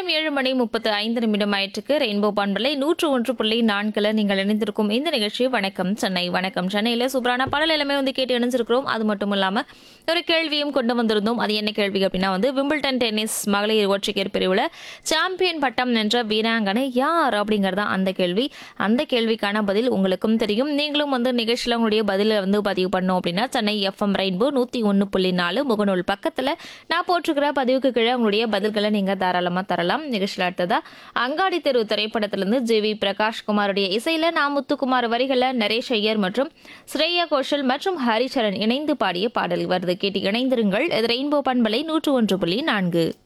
நேரம் ஏழு மணி முப்பத்து ஐந்து நிமிடம் ஆயிற்றுக்கு ரெயின்போ பண்பலை நூற்று ஒன்று புள்ளி நான்குல நீங்கள் இணைந்திருக்கும் இந்த நிகழ்ச்சி வணக்கம் சென்னை வணக்கம் சென்னையில சூப்பரான பாடல் எல்லாமே வந்து கேட்டு இணைஞ்சிருக்கிறோம் அது மட்டும் இல்லாம ஒரு கேள்வியும் கொண்டு வந்திருந்தோம் அது என்ன கேள்வி அப்படின்னா வந்து விம்பிள்டன் டென்னிஸ் மகளிர் ஒற்றையர் பிரிவுல சாம்பியன் பட்டம் வென்ற வீராங்கனை யார் அப்படிங்கறதா அந்த கேள்வி அந்த கேள்விக்கான பதில் உங்களுக்கும் தெரியும் நீங்களும் வந்து நிகழ்ச்சியில் உங்களுடைய பதில வந்து பதிவு பண்ணோம் அப்படின்னா சென்னை எஃப்எம் ரெயின்போ நூத்தி ஒன்று புள்ளி நாலு முகநூல் பக்கத்துல நான் போட்டிருக்கிற பதிவுக்கு கீழே உங்களுடைய பதில்களை நீங்க தாராளமா தரலாம் நிகழ்ச்சியில் அடுத்ததா அங்காடி தெரு திரைப்படத்திலிருந்து ஜி வி பிரகாஷ் குமாருடைய இசையில நான் முத்துக்குமார் வரிகளை நரேஷ் ஐயர் மற்றும் ஸ்ரேயா கோஷல் மற்றும் ஹரிச்சரன் இணைந்து பாடிய பாடல் வருது கேட்டு இணைந்திருங்கள் இது ரெயின்போ பண்பலை நூற்று ஒன்று புள்ளி நான்கு